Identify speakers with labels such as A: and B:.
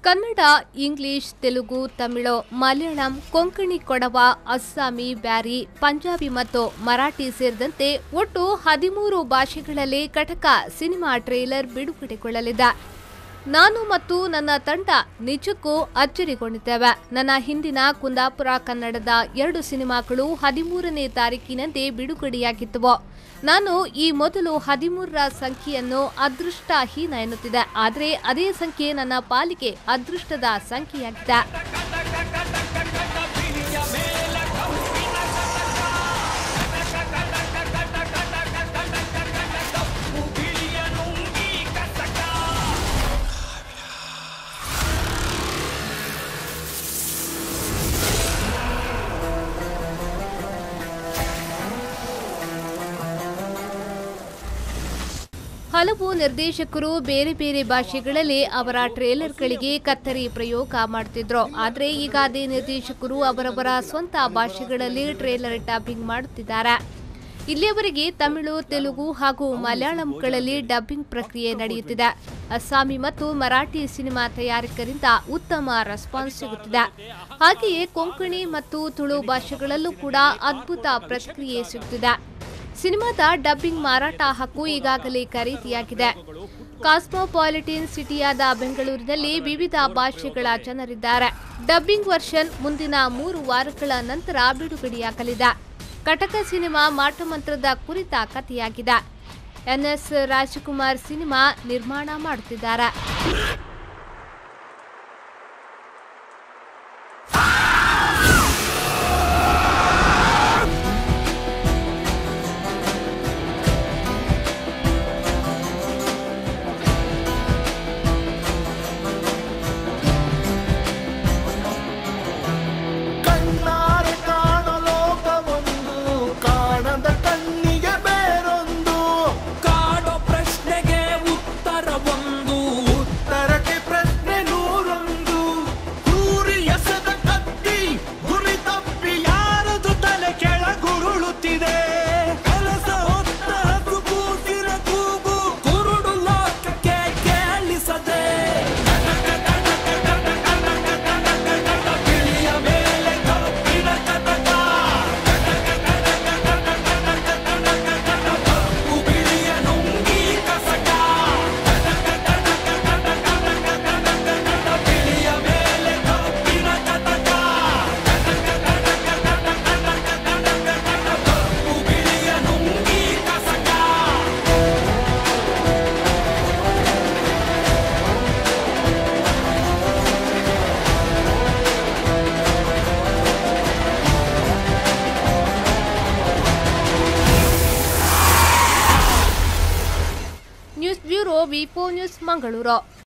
A: Kannada English Telugu Tamil Malayalam Konkani Kodava Assamese Beary Punjabi ಮತ್ತು ಮರಾಠಿ ಸೇರಿದಂತೆ ಒಟ್ಟು ಹದಿಮೂರು ಭಾಷೆಗಳಲ್ಲಿ ಕಟಕ ಸಿನಿಮಾ ಟ್ರೇಲರ್ ಬಿಡುಗಡೆಗೊಳ್ಳಲಿದೆ ನಾನು ಮತ್ತು ನನ್ನ ತಂಡ ನಿಜಕ್ಕೂ ಅಚ್ಚರಿಗೊಂಡಿದ್ದೇವೆ ನನ್ನ ಹಿಂದಿನ ಕುಂದಾಪುರ ಕನ್ನಡದ ಎರಡು ಸಿನಿಮಾಗಳು ಹದಿಮೂರನೇ ತಾರೀಕಿನಂದೇ ಬಿಡುಗಡೆಯಾಗಿದ್ದವು ನಾನು ಈ ಮೊದಲು ಹದಿಮೂರರ ಸಂಖ್ಯೆಯನ್ನು ಅದೃಷ್ಟಹೀನ ಎನ್ನುತ್ತಿದೆ ಆದರೆ ಅದೇ ಸಂಖ್ಯೆ ನನ್ನ ಪಾಲಿಗೆ ಅದೃಷ್ಟದ ಸಂಖ್ಯೆಯಾಗಿದೆ ಹಲವು ನಿರ್ದೇಶಕರು ಬೇರೆ ಬೇರೆ ಭಾಷೆಗಳಲ್ಲಿ ಅವರ ಟ್ರೇಲರ್ಗಳಿಗೆ ಕತ್ತರಿ ಪ್ರಯೋಗ ಮಾಡುತ್ತಿದ್ರು ಆದರೆ ಈಗ ಅದೇ ನಿರ್ದೇಶಕರು ಅವರವರ ಸ್ವಂತ ಭಾಷೆಗಳಲ್ಲಿ ಟ್ರೇಲರ್ ಡಬ್ಬಿಂಗ್ ಮಾಡುತ್ತಿದ್ದಾರೆ ಇಲ್ಲಿಯವರೆಗೆ ತಮಿಳು ತೆಲುಗು ಹಾಗೂ ಮಲಯಾಳಂಗಳಲ್ಲಿ ಡಬ್ಬಿಂಗ್ ಪ್ರಕ್ರಿಯೆ ನಡೆಯುತ್ತಿದೆ ಅಸ್ಸಾಮಿ ಮತ್ತು ಮರಾಠಿ ಸಿನಿಮಾ ತಯಾರಕರಿಂದ ಉತ್ತಮ ರೆಸ್ಪಾನ್ಸ್ ಸಿಗುತ್ತಿದೆ ಹಾಗೆಯೇ ಕೊಂಕಣಿ ಮತ್ತು ತುಳು ಭಾಷೆಗಳಲ್ಲೂ ಕೂಡ ಅದ್ಭುತ ಪ್ರತಿಕ್ರಿಯೆ ಸಿಗುತ್ತಿದೆ ಸಿನಿಮಾದ ಡಬ್ಬಿಂಗ್ ಮಾರಾಟ ಹಕ್ಕು ಈಗಾಗಲೇ ಖರೀದಿಯಾಗಿದೆ ಕಾಸ್ಮೋಪಾಲಿಟಿನ್ ಸಿಟಿಯಾದ ಬೆಂಗಳೂರಿನಲ್ಲಿ ವಿವಿಧ ಭಾಷೆಗಳ ಜನರಿದ್ದಾರೆ ಡಬ್ಬಿಂಗ್ ವರ್ಷನ್ ಮುಂದಿನ ಮೂರು ವಾರಗಳ ನಂತರ ಬಿಡುಗಡೆಯಾಗಲಿದೆ ಕಟಕ ಸಿನಿಮಾ ಮಾಟಮಂತ್ರದ ಕುರಿತ ಕಥೆಯಾಗಿದೆ ಎನ್ಎಸ್ ರಾಜಕುಮಾರ್ ಸಿನಿಮಾ ನಿರ್ಮಾಣ ಮಾಡುತ್ತಿದ್ದಾರೆ
B: ಕಣ್ಣಾರೆ ಕಾಣೋ ಲೋಕವೊಂದು ಕಾಣದ ಕಣ್ಣಿಗೆ ಬೇರೊಂದು
C: ಕಾಡೋ ಪ್ರಶ್ನೆಗೆ ಉತ್ತರ ಒಂದು
B: ಉತ್ತರಕ್ಕೆ ಪ್ರಶ್ನೆ ನೂರೊಂದು ಗುರಿ ಎಸೆದ ಕತ್ತಿ ಗುರಿ ತಪ್ಪಿ ಯಾರದು ತಲೆ ಕೆಳಗುರುಳುತ್ತಿದೆ
C: ಕೆಲಸ ಹೊತ್ತ ಹಸು ಕೂಸಿನ ಕೂಗು ಕುರುಡು ಲೋಕಕ್ಕೆ ಕೇಳಿಸದೆ
B: ಗಿಳಿಯ ಮೇಲೆ ಕಬ್ಬಿಣ ಕಟಕ
C: ಕಪ್ಪು ಬಿಳಿಯ ನುಂಗಿ ಕಸಕ
B: ಗಿಳಿಯ ಮೇಲೆ ಕಬ್ಬಿಣ ಕಟಕ
C: ಕಪ್ಪು ಬಿಳಿಯ ನುಂಗಿ ಕಸಕ
A: ನ್ಯೂಸ್ ಬ್ಯೂರೋ ವಿಪೋ ನ್ಯೂಸ್ ಮಂಗಳೂರು